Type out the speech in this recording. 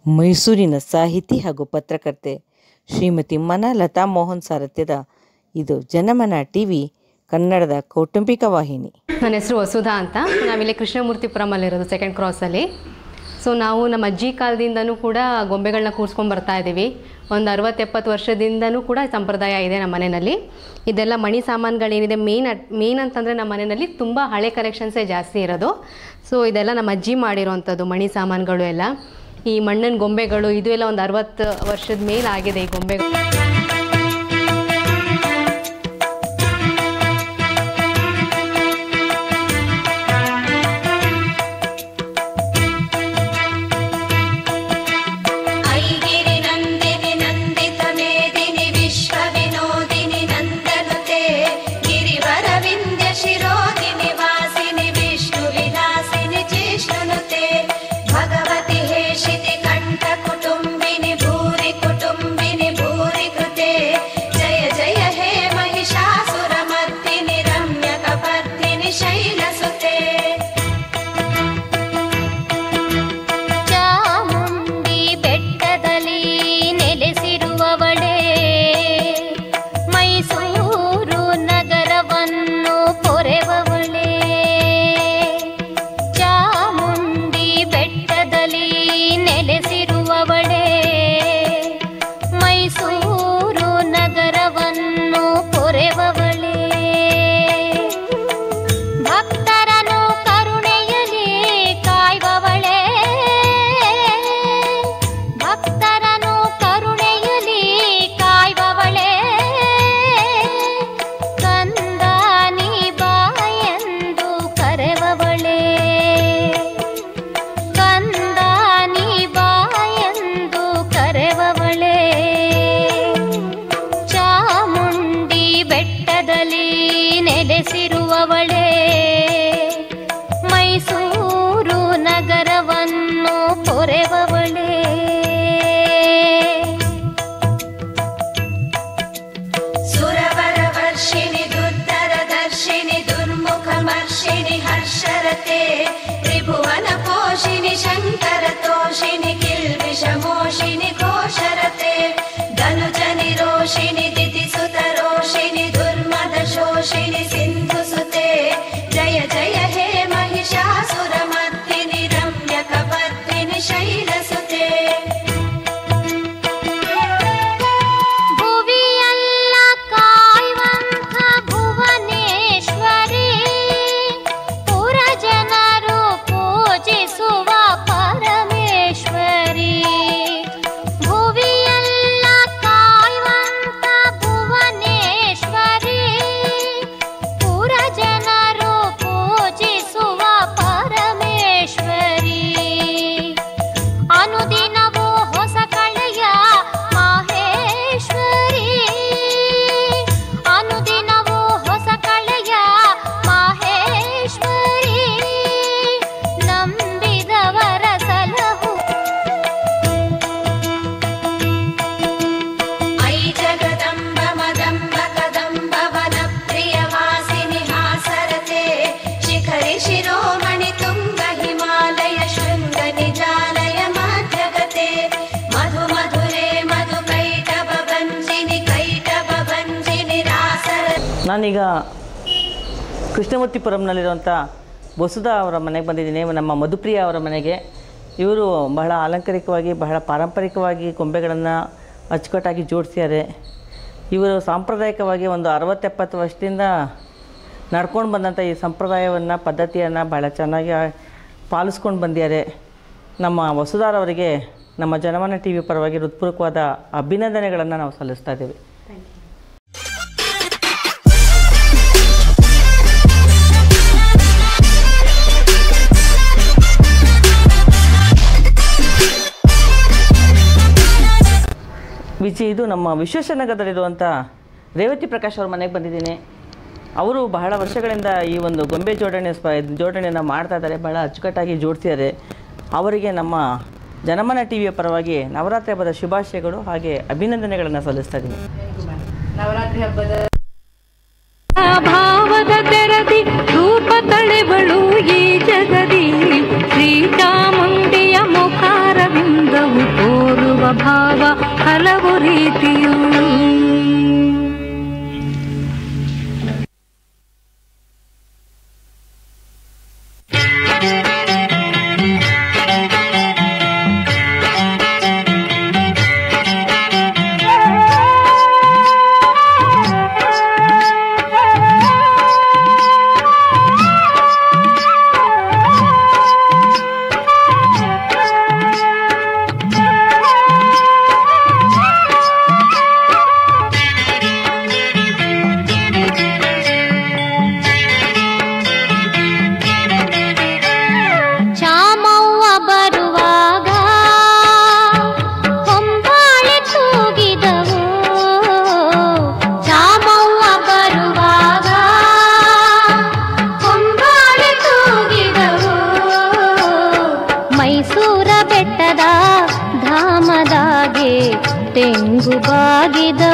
ಮೈಸೂರಿನ ಸಾಹಿತಿ ಹಾಗೂ ಪತ್ರಕರ್ತೆ ಶ್ರೀಮತಿ ಮನ ಲತಾ ಮೋಹನ್ ಸಾರಥ್ಯದ ಇದು ಜನಮನ ಟಿ ವಿ ಕನ್ನಡದ ಕೌಟುಂಬಿಕ ವಾಹಿನಿ ನನ್ನ ಹೆಸರು ವಸುಧಾ ಅಂತ ನಾವಿಲ್ಲಿ ಕೃಷ್ಣಮೂರ್ತಿಪುರಮಲ್ಲಿರೋದು ಸೆಕೆಂಡ್ ಕ್ರಾಸಲ್ಲಿ ಸೊ ನಾವು ನಮ್ಮ ಅಜ್ಜಿ ಕಾಲದಿಂದನೂ ಕೂಡ ಗೊಂಬೆಗಳನ್ನ ಕೂರಿಸ್ಕೊಂಡು ಬರ್ತಾ ಇದ್ದೀವಿ ಒಂದು ಅರವತ್ತೆಪ್ಪತ್ತು ವರ್ಷದಿಂದನೂ ಕೂಡ ಸಂಪ್ರದಾಯ ಇದೆ ನಮ್ಮ ಮನೆಯಲ್ಲಿ ಇದೆಲ್ಲ ಮಣಿ ಸಾಮಾನುಗಳೇನಿದೆ ಮೇನ್ ಮೇನ್ ಅಂತಂದರೆ ನಮ್ಮ ಮನೆಯಲ್ಲಿ ತುಂಬ ಹಳೆ ಕಲೆಕ್ಷನ್ಸೇ ಜಾಸ್ತಿ ಇರೋದು ಸೊ ಇದೆಲ್ಲ ನಮ್ಮ ಅಜ್ಜಿ ಮಾಡಿರೋವಂಥದ್ದು ಮಣಿ ಸಾಮಾನುಗಳು ಎಲ್ಲ ಈ ಮಣ್ಣಿನ ಗೊಂಬೆಗಳು ಇದು ಎಲ್ಲ ಒಂದು ಅರವತ್ತು ವರ್ಷದ ಮೇಲೆ ಆಗಿದೆ ಈ ಗೊಂಬೆಗಳು ऐगिरि नन्दिनि नन्दित मेदिनि विश्वविनोदिनि नन्दनुते गिरिवरविन्द्य शिरोदिनि वासिनि विष्णुविलासिनि जिष्णुनुते भगवति हेशिति कण्ठकुटुम्बिनि भूरि कुटुम्बिनि भूरि कृते जय जय हे महिषासुरमर्दिनि रम्यकपर्दिनि शैलसुते ಚಾಮುಂಡಿ ಬೆಟ್ಟದಲ್ಲಿ ನೆಲೆಸಿರುವವಳೇ ಮೈಸೂರು ನಗರವನ್ನು ಪೊರೆವವಳೇ ಚಾಮುಂಡಿ ಬೆಟ್ಟದಲ್ಲಿ ನೆಲೆಸಿರುವವಳೇ ಮೈಸೂರು ನಗರವನ್ನು ಪೊರೆವವಳೇ ಭಕ್ತರನು ಕರುಣೆಯಲಿ ಕಾಯ್ಬವಳೇ ಭಕ್ತರನು ಕರುಣೆಯಲಿ ಕಾಯ್ಬವಳೇ ಕಂದಾನಿ ಬಾಯೆಂದು ಕರೆವವಳೇ ಕಂದಾನಿ ಬಾಯೆಂದು ಕರೆವವಳೇ ಚಾಮುಂಡಿ ಬೆಟ್ಟದಲ್ಲಿ ನೆಲೆಸಿರುವವಳೇ ಮೈಸೂರು ನಗರವನ್ನು ಪೊರೆವವಳೇ ಸುರವರವರ್ಷಿಣಿ ದುರ್ಧರದರ್ಶಿನಿ ದುರ್ಮುಖಮರ್ಷಿಣಿ ಹರ್ಷರತೆ ತ್ರಿಭುವನ ಪೋಷಿಣಿ ಶಂಕರ ತೋಷಿಣಿ ಕಿಲ್ಬಿಷಮೋಷಿಣಿ ಘೋಷರತೆ ಧನುಜನಿ ರೋಷಿಣಿ ದಿತಿಸುತ ರೋಷಿಣಿ ದುರ್ಮದ ಶೋಷಿಣಿ ಸಿಂಧು ಸುತೆ ಜಯ ಜಯ ಹೇ ಮಹಿಷಾಸುರಮರ್ದಿನಿ ರಮ್ಯಕಪರ್ದಿನಿ ಶೈಲಸುತೆ ಭುವಿಯಲ್ಲ ಕಾಯುವಂಥ ಭುವನೇಶ್ವರಿ ಪುರ ಜನರು ಪೂಜಿಸುವ ಪರಮೇಶ್ವರಿ ಭುವಿಯಲ್ಲ ಕಾಯುವಂಥ ಭುವನೇಶ್ವರಿ ಪುರ ಜನರು ಪೂಜಿಸುವ ಪರಮೇಶ್ವರಿ ಅನುದಿನವೂ ಹೊಸ ಕಳೆಯ ಮಾಹೇಶ್ವರಿ ಅನುದಿನವೂ ಹೊಸ ಕಳೆಯ ಮಾಹೇಶ್ವರಿ ನಂಬಿದವರ ಸಲಹು ಐ ಜಗದಂಬ ಮದಂಬ ಕದಂಬ ವನ ಪ್ರಿಯವಾಸಿನಿ ಹಾಸರತೆ ಶಿಖರಿ ಶಿರೋಮಣಿ ತುಂಗ ಹಿಮಾಲಯ ಶೃಂಗ ನಿಜಾಲಯ ಮಧ್ಯಗತೆ ಮಧು ಮಧುರೆ ಮಧು ಕೈಟಭ ಭಂಜಿನಿ ಕೈಟಭ ಭಂಜಿನಿ ರಾಸರ ನಾನೀಗ ಕೃಷ್ಣಮೂರ್ತಿಪುರಂನಲ್ಲಿರುವಂಥ ವಸುಧಾ ಅವರ ಮನೆಗೆ ಬಂದಿದ್ದೀನಿ ನಮ್ಮ ಮಧುಪ್ರಿಯ ಅವರ ಮನೆಗೆ ಇವರು ಬಹಳ ಅಲಂಕಾರಿಕವಾಗಿ ಬಹಳ ಪಾರಂಪರಿಕವಾಗಿ ಗೊಂಬೆಗಳನ್ನು ಅಚ್ಚುಕಟ್ಟಾಗಿ ಜೋಡಿಸಿದ್ದಾರೆ ಇವರು ಸಾಂಪ್ರದಾಯಿಕವಾಗಿ ಒಂದು ಅರವತ್ತೆಪ್ಪತ್ತು ವರ್ಷದಿಂದ ನಡ್ಕೊಂಡು ಬಂದಂಥ ಈ ಸಂಪ್ರದಾಯವನ್ನು ಪದ್ಧತಿಯನ್ನು ಭಾಳ ಚೆನ್ನಾಗಿ ಪಾಲಿಸ್ಕೊಂಡು ಬಂದಿದ್ದಾರೆ ನಮ್ಮ ವಸುಧಾರವರಿಗೆ ನಮ್ಮ ಜನಮನ ಟಿ ವಿ ಪರವಾಗಿ ಹೃತ್ಪೂರ್ವಕವಾದ ಅಭಿನಂದನೆಗಳನ್ನು ನಾವು ಸಲ್ಲಿಸ್ತಾ ಇದ್ದೀವಿ ವಿಚಿ ಇದು ನಮ್ಮ ವಿಶ್ವೇಶ್ವರನಗರದಲ್ಲಿರುವಂಥ ರೇವತಿ ಪ್ರಕಾಶ್ ಅವ್ರ ಮನೆಗೆ ಬಂದಿದ್ದೀನಿ ಅವರು ಬಹಳ ವರ್ಷಗಳಿಂದ ಈ ಒಂದು ಗೊಂಬೆ ಜೋಡಣೆ ಸ್ಪ ಜೋಡಣೆಯನ್ನು ಮಾಡ್ತಾ ಇದ್ದಾರೆ ಬಹಳ ಅಚ್ಚುಕಟ್ಟಾಗಿ ಜೋಡಿಸಿದ್ದಾರೆ ಅವರಿಗೆ ನಮ್ಮ ಜನಮನ ಟಿ ವಿಯ ಪರವಾಗಿ ನವರಾತ್ರಿ ಹಬ್ಬದ ಶುಭಾಶಯಗಳು ಹಾಗೆ ಅಭಿನಂದನೆಗಳನ್ನು ಸಲ್ಲಿಸ್ತಾ ಇದ್ದೀನಿ ನವರಾತ್ರಿ ಹಬ್ಬದ ಭಾವದ ತೆರದಿ ರೂಪ ತಳೆವಳು ಈ ಜಗದಿ ಶ್ರೀ ಚಾಮುಂಡಿಯ ಮುಖಾರವಿಂದವು ಭಾವ ಹಲವು ರೀತಿಯು ಚಾಮವ್ವ ಬರುವಾಗ ಹೊಂಬಾಳೆ ತೂಗಿದವು ಚಾಮವ್ವ ಬರುವಾಗ ಹೊಂಬಾಳೆ ತೂಗಿದವು ಮೈಸೂರ ಬೆಟ್ಟದ ಧಾಮದಾಗೆ ತೆಂಗು ಬಾಗಿದ